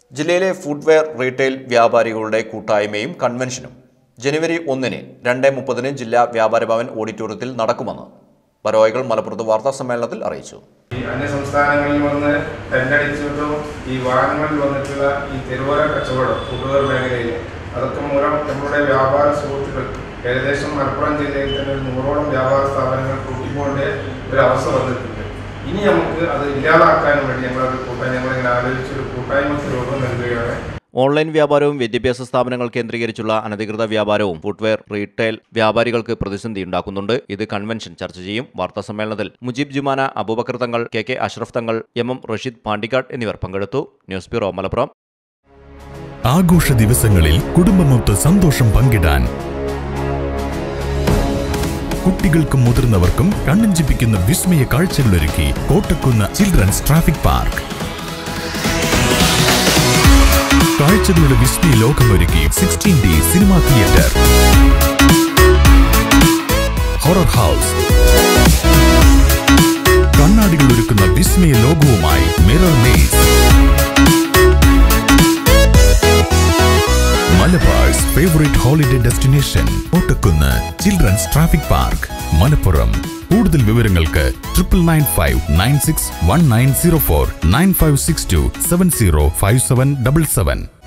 ജില്ലയിലെ footwear retail വ്യാപാരികളുടെ കൂട്ടായ്മയും കൺവെൻഷനും ജനുവരി ഒന്നിന് രണ്ട് മുപ്പതിന് ജില്ലാ വ്യാപാര ഭവൻ ഓഡിറ്റോറിയത്തിൽ നടക്കുമെന്ന് ബരോയികൾ മലപ്പുറത്ത് വാർത്താ സമ്മേളനത്തിൽ അറിയിച്ചു ഈ അന്യ സംസ്ഥാനങ്ങളിൽ വന്ന് ടെൻഡടിച്ചിട്ടും ഈ വാഹനങ്ങളിൽ വന്നിട്ടുള്ള ഈ തെരുവോര കച്ചവടം ഫുട്വെയർ മേഖലയിൽ അതൊക്കെ മൂലം നമ്മുടെ വ്യാപാര സുഹൃത്തുക്കൾ ഏകദേശം മലപ്പുറം ജില്ലയിൽ തന്നെ ഒരു നൂറോളം വ്യാപാര സ്ഥാപനങ്ങൾ കൂട്ടിപ്പോണ്ട ഒരു അവസ്ഥ വന്നിട്ടുണ്ട് ഇനി നമുക്ക് അത് ഇല്ലാതാക്കാനും വേണ്ടി ഞങ്ങളൊരു കൂട്ടായ്മ ഞങ്ങളിങ്ങനെ ആലോചിച്ചൊരു കൂട്ടായ്മയ്ക്ക് രൂപം നൽകുകയാണ് ഓൺലൈൻ വ്യാപാരവും വിദ്യാഭ്യാസ സ്ഥാപനങ്ങൾ കേന്ദ്രീകരിച്ചുള്ള അനധികൃത വ്യാപാരവും ഫുട്വെയർ റീറ്റെയിൽ വ്യാപാരികൾക്ക് പ്രതിസന്ധി ഉണ്ടാക്കുന്നുണ്ട് ഇത് കൺവെൻഷൻ ചർച്ച ചെയ്യും വാർത്താ സമ്മേളനത്തിൽ മുജീബ് ജുമാന അബൂബക്കർ തങ്ങൾ കെ കെ അഷ്റഫ് തങ്ങൾ എം എം റഷീദ് പാണ്ടിക്കാട് എന്നിവർ പങ്കെടുത്തു ന്യൂസ് ബ്യൂറോ മലപ്പുറം ആഘോഷ ദിവസങ്ങളിൽ കുടുംബമൊത്ത് സന്തോഷം പങ്കിടാൻ കുട്ടികൾക്കും മുതിർന്നവർക്കും കണ്ണഞ്ചിപ്പിക്കുന്ന വിസ്മയ കാഴ്ചകളൊരുക്കി കോട്ടക്കുന്ന് ചിൽഡ്രൻസ് ട്രാഫിക് പാർക്ക് കാഴ്ചകളുടെ വിസ്മയ ലോകമൊരുക്കി sixteen D cinema theatre horror house കണ്ണാടികൾ ഒരുക്കുന്ന വിസ്മയ ലോകവുമായി mirror maze Malabar's favourite holiday destination Kottakkunnu children's traffic park Malappuram കൂടുതൽ വിവരങ്ങൾക്ക് triple nine five nine six one nine zero four nine five six two seven zero five seven double seven